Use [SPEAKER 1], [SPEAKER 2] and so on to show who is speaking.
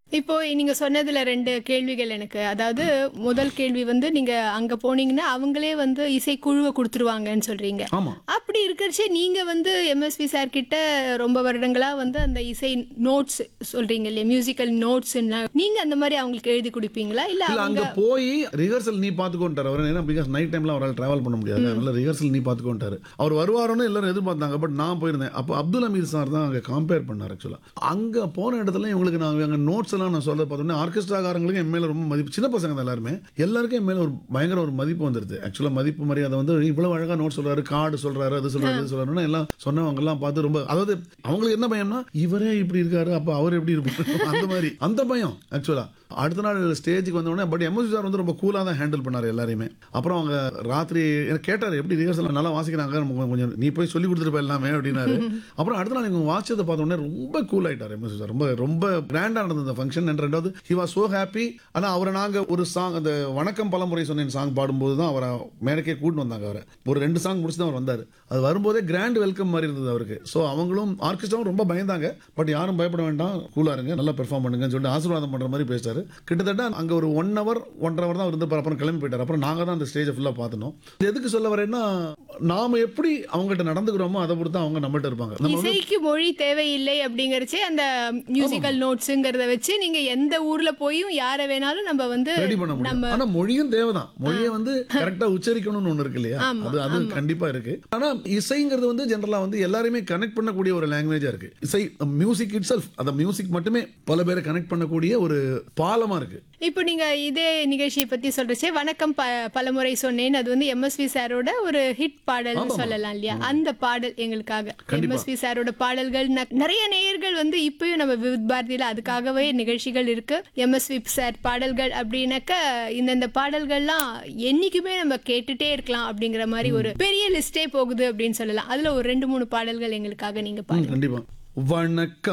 [SPEAKER 1] இப்போ நீங்க சொன்னதுல ரெண்டு கேள்விகள் எனக்கு அதாவது முதல் கேள்வி வந்து நீங்க அங்க போனீங்கன்னா அவங்களே வந்து இசைக்குழுவை கொடுத்துருவாங்கன்னு சொல்றீங்க
[SPEAKER 2] ஆமா
[SPEAKER 1] அப்படி இருக்கிறச்சே நீங்க வந்து எம்எஸ்வி சார் கிட்ட ரொம்ப வருடங்களா வந்து அந்த இசை நோட்ஸ் சொல்றீங்க இல்லையா மியூசிக்கல் நோட்ஸ் நீங்க அந்த மாதிரி அவங்களுக்கு எழுதி கொடுப்பீங்களா இல்ல
[SPEAKER 2] இல்ல
[SPEAKER 1] அவங்க
[SPEAKER 2] அங்க போய் ரிஹர்சல் நீ பாத்துக்கோன்ட்டார் அவர் ஏன்னா பிகாஸ் நைட் டைம்ல அவரால் டிராவல் பண்ண முடியாது அதனால ரிஹர்சல் நீ பாத்துக்கோன்ட்டாரு அவர் வருவாரோன்னு எல்லாரும் எதிர்பார்த்தாங்க பட் நான் போயிருந்தேன் அப்போ அப்துல் அமீர் சார் தான் அங்க கம்பேர் பண்ணார் ஆக்சுவலா அங்க போன இடத்துல இவங்களுக்கு நாங்க அங்க நோட்ஸ் எல்லாம் நான் சொல்ல பார்த்தோன்னே ஆர்கெஸ்ட்ராக்காரங்களுக்கு என் மேல ரொம்ப மதிப்பு சின்ன பசங்க தான் எல்லாருமே எல்லாருக்கும் என் மேல ஒரு பயங்கர ஒரு மதிப்பு வந்துருது ஆக்சுவலா மதிப்பு மரியாதை வந்து இவ்வளவு அழகா நோட் சொல்றாரு கார்டு சொல்றாரு அது சொல்றாரு இது சொல்றாருன்னு எல்லாம் சொன்னவங்க எல்லாம் பார்த்து ரொம்ப அதாவது அவங்களுக்கு என்ன பயம்னா இவரே இப்படி இருக்காரு அப்ப அவர் எப்படி இருப்பாரு அந்த மாதிரி அந்த பயம் ஆக்சுவலா அடுத்த நாள் ஸ்டேஜுக்கு வந்த உடனே பட் எம்எஸ்சி சார் வந்து ரொம்ப கூலாக தான் ஹேண்டில் பண்ணார் எல்லாரையுமே அப்புறம் அவங்க ராத்திரி எனக்கு கேட்டார் எப்படி ரிஹர்சல் நல்லா வாசிக்கிறாங்க நமக்கு கொஞ்சம் நீ போய் சொல்லி கொடுத்துருப்ப எல்லாமே அப்படின்னாரு அப்புறம் அடுத்த நாள் இவங்க வாசிச்சதை பார்த்த உடனே ரொம்ப கூல் ஆயிட்டார் எம்எஸ்சி சார் ரொம்ப ரொம்ப கிராண்டாக நடந்தது அந்த ஃபங்க்ஷன் என்ற ரெண்டாவது ஹி வாஸ் சோ ஹாப்பி ஆனால் அவரை நாங்கள் ஒரு சாங் அந்த வணக்கம் பலமுறை சொன்னேன் சாங் பாடும்போது தான் அவரை மேடக்கே கூட்டிட்டு வந்தாங்க அவரை ஒரு ரெண்டு சாங் முடிச்சு தான் அவர் வந்தார் அது வரும்போதே கிராண்ட் வெல்கம் மாதிரி இருந்தது அவருக்கு ஸோ அவங்களும் ஆர்கெஸ்ட்ராவும் ரொம்ப பயந்தாங்க பட் யாரும் பயப்பட வேண்டாம் கூலா இருங்க நல்லா பெர்ஃபார்ம் பண்ணுங்கன்னு சொல்லிட்டு ஆசீர்வாதம் பண்ற மாதிரி பேசிட்டாரு கிட்டத்தட்ட அங்க ஒரு ஒன் ஹவர் ஒன்றரை ஹவர் தான் இருந்து அப்புறம் கிளம்பி போயிட்டார் அப்புறம் நாங்க தான் அந்த ஸ்டேஜை ஃபுல்லா பார்த்தோம் இது எதுக்கு சொல்ல வரேன்னா நாம எப்படி அவங்ககிட்ட நடந்துக்கிறோமோ அதை பொறுத்து அவங்க நம்மகிட்ட இருப்பாங்க நம்ம வந்து
[SPEAKER 1] இசைக்கு மொழி தேவையில்லை அப்படிங்கறச்சே அந்த மியூசிக்கல் நோட்ஸுங்கிறத வச்சு நீங்க எந்த ஊர்ல போயும் யாரை வேணாலும் நம்ம வந்து
[SPEAKER 2] ரெடி பண்ண முடியும் ஆனா மொழியும் தேவைதான் மொழியை வந்து கரெக்டா உச்சரிக்கணும்னு ஒண்ணு இருக்கு இல்லையா அது அது கண்டிப்பா இருக்கு ஆனா இசைங்கிறது வந்து ஜெனரலா வந்து எல்லாரையுமே கனெக்ட் பண்ணக்கூடிய ஒரு லாங்குவேஜா இருக்கு இசை மியூசிக் இட் செல்ஃப் அந்த மியூசிக் மட்டுமே பல பேரை கனெக்ட் பண்ணக்கூடிய ஒரு பாலமா இருக்கு
[SPEAKER 1] இப்போ நீங்க இதே நிகழ்ச்சியை பத்தி சொல்றச்சே வணக்கம் ப பலமுறை சொன்னேன் அது வந்து எம்எஸ்வி சாரோட ஒரு ஹிட் பாடல்னு சொல்லலாம் இல்லையா அந்த பாடல் எங்களுக்காக எம்எஸ்வி சாரோட பாடல்கள் ந- நிறைய நேயர்கள் வந்து இப்பயும் நம்ம விவித் பாரதியில அதுக்காகவே நிகழ்ச்சிகள் இருக்கு எம்எஸ்வி சார் பாடல்கள் அப்படின்னாக்க இந்தந்த பாடல்கள்லாம் என்னைக்குமே நம்ம கேட்டுட்டே இருக்கலாம் அப்படிங்கிற மாதிரி ஒரு பெரிய லிஸ்டே போகுது அப்படின்னு சொல்லலாம் அதுல ஒரு ரெண்டு மூணு பாடல்கள் எங்களுக்காக நீங்க பாருங்க
[SPEAKER 2] கண்டிப்பா வணக்கம்